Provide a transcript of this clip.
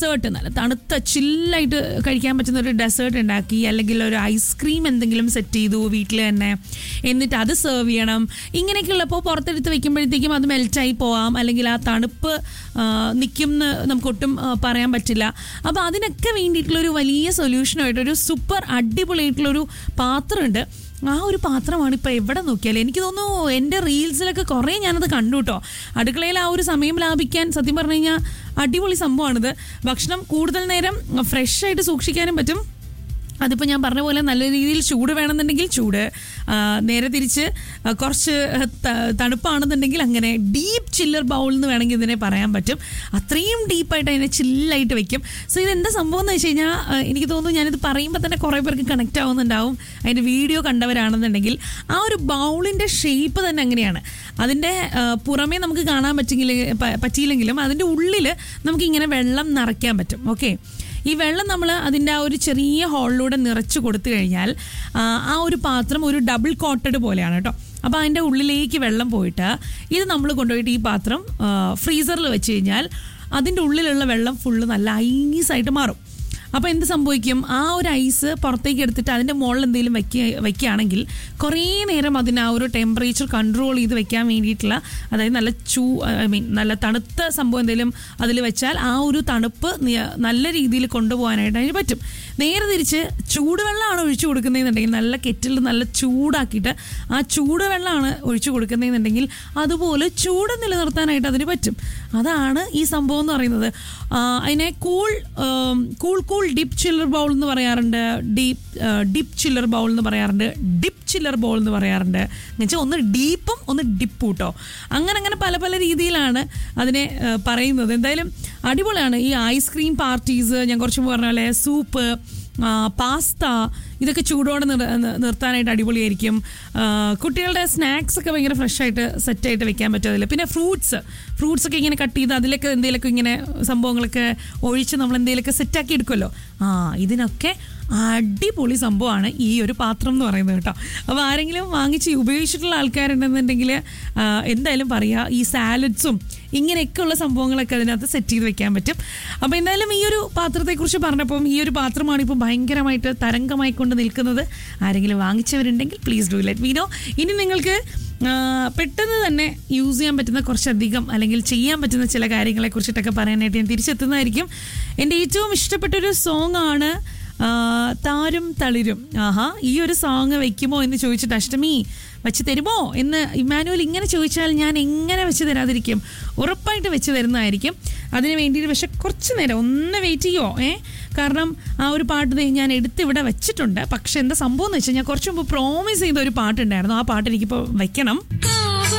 desert നല്ല തണുത്ത ചില്ലായിട്ട് കഴിക്കാൻ പറ്റുന്ന ഒരു ഡെസേർട്ട് ഉണ്ടാക്കി അല്ലെങ്കിൽ ഒരു ഐസ്ക്രീം എന്തെങ്കിലും സെറ്റ് ചെയ്തു വീട്ടിൽ തന്നെ എന്നിട്ട് അത് സെർവ് ചെയ്യണം ഇങ്ങനെയൊക്കെയുള്ളപ്പോൾ പുറത്തെടുത്ത് വെക്കുമ്പോഴത്തേക്കും അത് മെൽറ്റായി പോവാം അല്ലെങ്കിൽ ആ തണുപ്പ് നിൽക്കും എന്ന് നമുക്ക് ഒട്ടും ആ, പറയാൻ പറ്റില്ല അപ്പോൾ അതിനൊക്കെ വേണ്ടിയിട്ടുള്ളൊരു വലിയ സൊല്യൂഷനായിട്ട് ഒരു സൂപ്പർ അടിപൊളിയായിട്ടുള്ളൊരു പാത്രമുണ്ട് ആ ഒരു പാത്രമാണ് ഇപ്പോൾ എവിടെ നോക്കിയാലും എനിക്ക് തോന്നുന്നു എൻ്റെ റീൽസിലൊക്കെ കുറേ ഞാനത് കണ്ടു കേട്ടോ അടുക്കളയിൽ ആ ഒരു സമയം ലാഭിക്കാൻ സത്യം പറഞ്ഞു കഴിഞ്ഞാൽ അടിപൊളി സംഭവമാണിത് ഭക്ഷണം കൂടുതൽ നേരം ഫ്രഷ് ആയിട്ട് സൂക്ഷിക്കാനും പറ്റും അതിപ്പോൾ ഞാൻ പറഞ്ഞ പോലെ നല്ല രീതിയിൽ ചൂട് വേണമെന്നുണ്ടെങ്കിൽ ചൂട് ആ, നേരെ തിരിച്ച് ആ, കുറച്ച് ത- തണുപ്പാണെന്നുണ്ടെങ്കിൽ അങ്ങനെ ഡീപ്പ് ചില്ലർ ബൗൾ എന്ന് വേണമെങ്കിൽ ഇതിനെ പറയാൻ പറ്റും അത്രയും ഡീപ്പായിട്ട് അതിനെ ചില്ലായിട്ട് വെക്കും സോ ഇതെന്താ സംഭവം എന്ന് വെച്ച് കഴിഞ്ഞാൽ ആ, എനിക്ക് തോന്നുന്നു ഞാനിത് പറയുമ്പോൾ തന്നെ കുറേ പേർക്ക് കണക്റ്റ് ആവുന്നുണ്ടാവും അതിൻ്റെ വീഡിയോ കണ്ടവരാണെന്നുണ്ടെങ്കിൽ ആ ഒരു ബൗളിൻ്റെ ഷേപ്പ് തന്നെ അങ്ങനെയാണ് അതിൻ്റെ ആ, പുറമേ നമുക്ക് കാണാൻ പറ്റെങ്കിൽ പ- പറ്റിയില്ലെങ്കിലും അതിൻ്റെ ഉള്ളിൽ നമുക്കിങ്ങനെ വെള്ളം നിറയ്ക്കാൻ പറ്റും ഓക്കെ ഈ വെള്ളം നമ്മൾ അതിൻ്റെ ആ ഒരു ചെറിയ ഹോളിലൂടെ നിറച്ച് കൊടുത്തു കഴിഞ്ഞാൽ ആ, ആ ഒരു പാത്രം ഒരു ഡബിൾ കോട്ടഡ് പോലെയാണ് കേട്ടോ അപ്പോൾ അതിൻ്റെ ഉള്ളിലേക്ക് വെള്ളം പോയിട്ട് ഇത് നമ്മൾ കൊണ്ടുപോയിട്ട് ഈ പാത്രം ഫ്രീസറിൽ വെച്ച് കഴിഞ്ഞാൽ അതിൻ്റെ ഉള്ളിലുള്ള വെള്ളം ഫുള്ള് നല്ല ഐസായിട്ട് മാറും അപ്പോൾ എന്ത് സംഭവിക്കും ആ ഒരു ഐസ് പുറത്തേക്ക് എടുത്തിട്ട് അതിൻ്റെ മുകളിൽ എന്തെങ്കിലും വെക്കുക വെക്കുകയാണെങ്കിൽ കുറേ നേരം അതിന് ആ ഒരു ടെമ്പറേച്ചർ കൺട്രോൾ ചെയ്ത് വെക്കാൻ വേണ്ടിയിട്ടുള്ള അതായത് നല്ല ചൂ ഐ മീൻ നല്ല തണുത്ത സംഭവം എന്തെങ്കിലും അതിൽ വെച്ചാൽ ആ ഒരു തണുപ്പ് നി- നല്ല രീതിയിൽ കൊണ്ടുപോകാനായിട്ട് അതിന് പറ്റും നേരെ തിരിച്ച് ചൂടുവെള്ളമാണ് ഒഴിച്ചു കൊടുക്കുന്നതെന്നുണ്ടെങ്കിൽ നല്ല കെറ്റിൽ നല്ല ചൂടാക്കിയിട്ട് ആ ചൂടുവെള്ളമാണ് ഒഴിച്ചു കൊടുക്കുന്നതെന്നുണ്ടെങ്കിൽ അതുപോലെ ചൂട് നിലനിർത്താനായിട്ട് അതിന് പറ്റും അതാണ് ഈ സംഭവം എന്ന് പറയുന്നത് ആ, അതിനെ cool cool cool dip chiller bowl എന്ന് പറയാറുണ്ട് ഡീപ്പ് ഡിപ്പ് ചില്ലർ ബൗൾ എന്ന് പറയാറുണ്ട് ഡിപ്പ് ചില്ലർ ബൗൾ എന്ന് പറയാറുണ്ട് എന്നുവെച്ചാൽ ഒന്ന് ഡീപ്പും ഒന്ന് ഡിപ്പും കേട്ടോ അങ്ങനെ അങ്ങനെ പല പല രീതിയിലാണ് അതിനെ ആ, പറയുന്നത് എന്തായാലും അടിപൊളിയാണ് ഈ ഐസ്ക്രീം പാർട്ടീസ് ഞാൻ കുറച്ച് മുമ്പ് പറഞ്ഞ പോലെ സൂപ്പ് പാസ്ത ഇതൊക്കെ ചൂടോടെ നിർ നി- നിർത്താനായിട്ട് അടിപൊളിയായിരിക്കും ആ, കുട്ടികളുടെ സ്നാക്സ് ഒക്കെ ഭയങ്കര ഫ്രഷ് ആയിട്ട് സെറ്റായിട്ട് വെക്കാൻ പറ്റും അതിൽ പിന്നെ ഫ്രൂട്ട്സ് ഫ്രൂട്ട്സ് ഒക്കെ ഇങ്ങനെ കട്ട് ചെയ്ത് അതിലൊക്കെ എന്തെങ്കിലുമൊക്കെ ഇങ്ങനെ സംഭവങ്ങളൊക്കെ ഒഴിച്ച് നമ്മൾ എന്തെങ്കിലുമൊക്കെ സെറ്റാക്കി എടുക്കുമല്ലോ ആ ഇതിനൊക്കെ അടിപൊളി സംഭവമാണ് ഈ ഒരു പാത്രം എന്ന് പറയുന്നത് കേട്ടോ അപ്പോൾ ആരെങ്കിലും വാങ്ങിച്ച് ഉപയോഗിച്ചിട്ടുള്ള ആൾക്കാരുണ്ടെന്നുണ്ടെങ്കിൽ ആ, എന്തായാലും പറയുക ഈ സാലഡ്സും ഇങ്ങനെയൊക്കെയുള്ള സംഭവങ്ങളൊക്കെ അതിനകത്ത് സെറ്റ് ചെയ്ത് വെക്കാൻ പറ്റും അപ്പോൾ എന്തായാലും ഈ ഒരു പാത്രത്തെക്കുറിച്ച് പറഞ്ഞപ്പം ഈ ഒരു പാത്രമാണ് ഇപ്പോൾ ഭയങ്കരമായിട്ട് തരംഗമായി കൊണ്ട് നിൽക്കുന്നത് ആരെങ്കിലും വാങ്ങിച്ചവരുണ്ടെങ്കിൽ please do let me know ഇനി നിങ്ങൾക്ക് ആ, പെട്ടെന്ന് തന്നെ യൂസ് ചെയ്യാൻ പറ്റുന്ന കുറച്ചധികം അല്ലെങ്കിൽ ചെയ്യാൻ പറ്റുന്ന ചില കാര്യങ്ങളെ കുറിച്ചിട്ടൊക്കെ പറയാനായിട്ട് ഞാൻ തിരിച്ചെത്തുന്നതായിരിക്കും എൻ്റെ ഏറ്റവും ഇഷ്ടപ്പെട്ടൊരു സോങ് ആണ് ആ, താരും തളിരും ആഹാ ഈ ഒരു സോങ് വെക്കുമോ എന്ന് ചോദിച്ചിട്ട് അഷ്ടമി വെച്ച് തരുമോ എന്ന് ഇമാനുവൽ ഇങ്ങനെ ചോദിച്ചാൽ ഞാൻ എങ്ങനെ വെച്ച് തരാതിരിക്കും ഉറപ്പായിട്ട് വെച്ച് തരുന്നതായിരിക്കും അതിന് വേണ്ടിയിട്ട് പക്ഷെ കുറച്ച് നേരം ഒന്ന് വെയിറ്റ് ചെയ്യുമോ ഏ കാരണം ആ ഒരു പാട്ട് ദേ ഞാൻ എടുത്ത് ഇവിടെ വെച്ചിട്ടുണ്ട് പക്ഷെ എന്താ സംഭവം എന്ന് വെച്ചാൽ ഞാൻ കുറച്ച് മുമ്പ് പ്രോമിസ് ചെയ്ത ഒരു പാട്ടുണ്ടായിരുന്നു ആ പാട്ട് എനിക്കിപ്പോൾ വെക്കണം